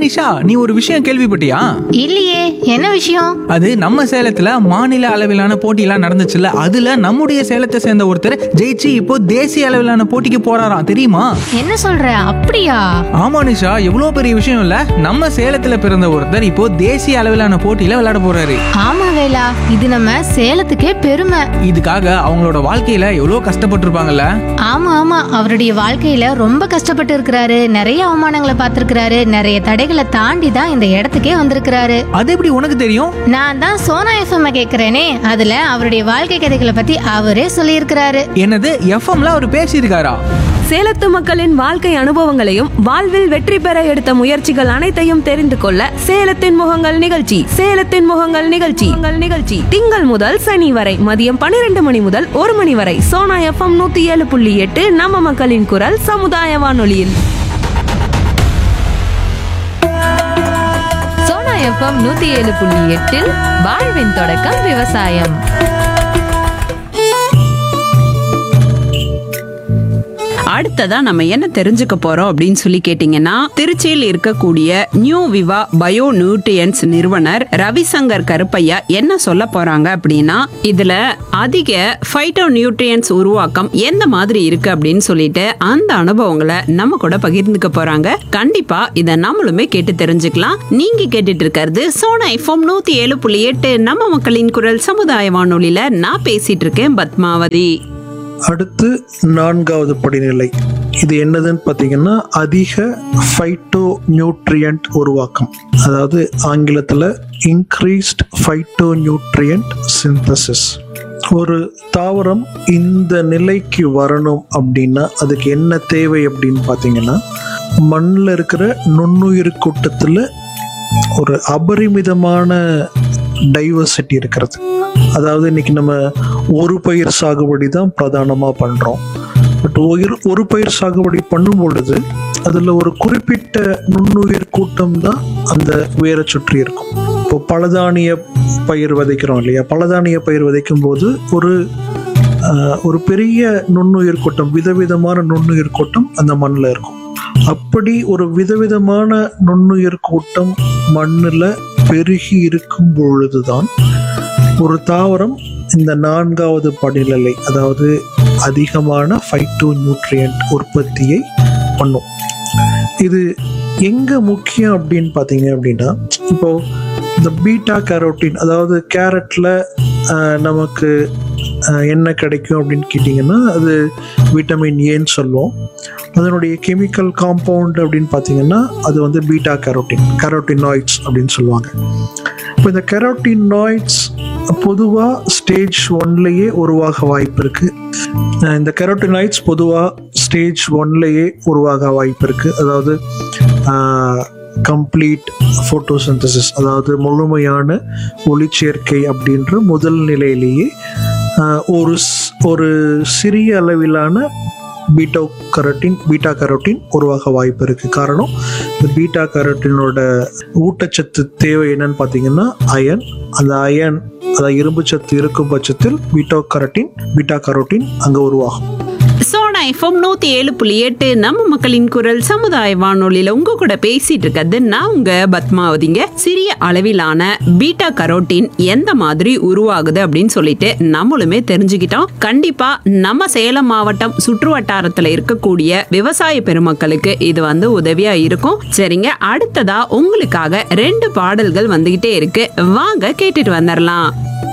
நிஷா நீ ஒரு விஷயம் கேள்விப்பட்டியா இல்லையே என்ன விஷயம் அது நம்ம சேலத்துல மாநில அளவிலான போட்டியெல்லாம் நடந்துச்சுல்ல அதுல நம்முடைய சேலத்தை சேர்ந்த ஒருத்தர் ஜெயிச்சு இப்போ தேசிய அளவிலான போட்டிக்கு போறாராம் தெரியுமா என்ன சொல்ற அப்படியா ஆமா நிஷா எவ்வளவு பெரிய விஷயம் இல்ல நம்ம சேலத்துல பிறந்த ஒருத்தர் இப்போ தேசிய அளவிலான போட்டியில விளையாட போறாரு ஆமா வேலா இது நம்ம சேலத்துக்கே பெருமை இதுக்காக அவங்களோட வாழ்க்கையில எவ்வளவு கஷ்டப்பட்டிருப்பாங்கல்ல ஆமா ஆமா அவருடைய வாழ்க்கையில ரொம்ப கஷ்டப்பட்டு இருக்கிறாரு நிறைய அவமானங்களை பார்த்திருக்கிறாரு நிறைய தடைகளை தாண்டி தான் இந்த இடத்துக்கே வந்திருக்கிறாரு அது எப்படி உனக்கு தெரியும் நான் தான் சோனா எஃப்எம் கேக்குறேனே அதுல அவருடைய வாழ்க்கை கதைகளை பத்தி அவரே சொல்லியிருக்கிறாரு என்னது எஃப்எம்ல அவர் பேசியிருக்காரா சேலத்து மக்களின் வாழ்க்கை அனுபவங்களையும் வாழ்வில் வெற்றி பெற எடுத்த முயற்சிகள் அனைத்தையும் தெரிந்து கொள்ள சேலத்தின் முகங்கள் நிகழ்ச்சி சேலத்தின் முகங்கள் நிகழ்ச்சி உங்கள் நிகழ்ச்சி திங்கள் முதல் சனி வரை மதியம் பன்னிரண்டு மணி முதல் ஒரு மணி வரை சோனா எஃப்எம் நூத்தி ஏழு புள்ளி எட்டு நம்ம மக்களின் குரல் சமுதாய வானொலியில் சோனா எஃப்எம் நூத்தி ஏழு புள்ளி எட்டில் வாழ்வின் தொடக்கம் விவசாயம் அடுத்ததா நம்ம என்ன தெரிஞ்சுக்க போறோம் அப்படின்னு சொல்லி கேட்டீங்கன்னா திருச்சியில் இருக்கக்கூடிய நியூ விவா பயோ நியூட்ரியன்ஸ் நிறுவனர் ரவிசங்கர் கருப்பையா என்ன சொல்ல போறாங்க அப்படின்னா இதுல அதிக ஃபைட்டோ நியூட்ரியன்ஸ் உருவாக்கம் எந்த மாதிரி இருக்கு அப்படின்னு சொல்லிட்டு அந்த அனுபவங்களை நம்ம கூட பகிர்ந்துக்க போறாங்க கண்டிப்பா இதை நம்மளுமே கேட்டு தெரிஞ்சுக்கலாம் நீங்க கேட்டுட்டு இருக்கிறது சோனா எஃப்எம் நூத்தி ஏழு புள்ளி எட்டு நம்ம மக்களின் குரல் சமுதாய வானொலியில நான் பேசிட்டு இருக்கேன் பத்மாவதி அடுத்து நான்காவது படிநிலை இது என்னதுன்னு பார்த்தீங்கன்னா அதிக ஃபைட்டோ நியூட்ரியன்ட் உருவாக்கம் அதாவது ஆங்கிலத்தில் இன்க்ரீஸ்ட் ஃபைட்டோ நியூட்ரியன்ட் சிந்தசிஸ் ஒரு தாவரம் இந்த நிலைக்கு வரணும் அப்படின்னா அதுக்கு என்ன தேவை அப்படின்னு பார்த்தீங்கன்னா மண்ணில் இருக்கிற நுண்ணுயிர் கூட்டத்தில் ஒரு அபரிமிதமான டைவர்சிட்டி இருக்கிறது அதாவது இன்னைக்கு நம்ம ஒரு பயிர் சாகுபடி தான் பிரதானமாக பண்ணுறோம் பட் ஒரு ஒரு பயிர் சாகுபடி பண்ணும் பொழுது அதில் ஒரு குறிப்பிட்ட நுண்ணுயிர் கூட்டம் தான் அந்த வேரை சுற்றி இருக்கும் இப்போ பலதானிய பயிர் விதைக்கிறோம் இல்லையா பலதானிய பயிர் விதைக்கும் போது ஒரு ஆஹ், ஒரு பெரிய நுண்ணுயிர் கூட்டம் விதவிதமான நுண்ணுயிர் கூட்டம் அந்த மண்ணில் இருக்கும் அப்படி ஒரு விதவிதமான நுண்ணுயிர் கூட்டம் மண்ணில் பெருகி இருக்கும் பொழுதுதான் ஒரு தாவரம் இந்த நான்காவது படிநிலை அதாவது அதிகமான ஃபைட்டோ நியூட்ரியன்ட் உற்பத்தியை பண்ணும் இது எங்க முக்கியம் அப்படின்னு பார்த்தீங்க அப்படின்னா இப்போ இந்த பீட்டா கேரோட்டின் அதாவது கேரட்ல நமக்கு ஆஹ், என்ன கிடைக்கும் அப்படின்னு கேட்டிங்கன்னா அது விட்டமின் ஏன்னு சொல்லுவோம் அதனுடைய கெமிக்கல் காம்பவுண்ட் அப்படின்னு பார்த்தீங்கன்னா அது வந்து பீட்டா கேரோட்டின் கேரோட்டினாய்ட்ஸ் அப்படின்னு சொல்லுவாங்க இப்போ இந்த கெரோட்டினாய்ட்ஸ் பொதுவாக ஸ்டேஜ் ஒன்லேயே உருவாக வாய்ப்பு இருக்கு அஹ் இந்த கெரோட்டினாய்ட்ஸ் பொதுவாக ஸ்டேஜ் ஒன்லேயே உருவாக வாய்ப்பு இருக்கு அதாவது கம்ப்ளீட் ஃபோட்டோசிந்தசிஸ் அதாவது முழுமையான ஒளிச்சேர்க்கை அப்படின்ற முதல் நிலையிலேயே ஆஹ் ஒரு ஸ்- ஒரு சிறிய அளவிலான பீட்டோ கரோட்டின் பீட்டா கரோட்டின் உருவாக வாய்ப்பு இருக்கு காரணம் இந்த பீட்டா கரோட்டினோட ஊட்டச்சத்து தேவை என்னன்னு பார்த்தீங்கன்னா அயன் அந்த அயன் அதாவது இரும்பு சத்து இருக்கும் பட்சத்தில் பீட்டோ கரோட்டின் பீட்டா கரோட்டின் அங்கே உருவாகும் சோனா எஃப்எம் நூத்தி ஏழு புள்ளி எட்டு நம்ம மக்களின் குரல் சமுதாய வானொலியில உங்க கூட பேசிட்டு இருக்கிறது நான் உங்க பத்மாவதிங்க சிறிய அளவிலான பீட்டா கரோட்டின் எந்த மாதிரி உருவாகுது அப்படின்னு சொல்லிட்டு நம்மளுமே தெரிஞ்சுக்கிட்டோம் கண்டிப்பா நம்ம சேலம் மாவட்டம் சுற்று வட்டாரத்துல இருக்கக்கூடிய விவசாய பெருமக்களுக்கு இது வந்து உதவியா இருக்கும் சரிங்க அடுத்ததா உங்களுக்காக ரெண்டு பாடல்கள் வந்துகிட்டே இருக்கு வாங்க கேட்டுட்டு வந்துடலாம்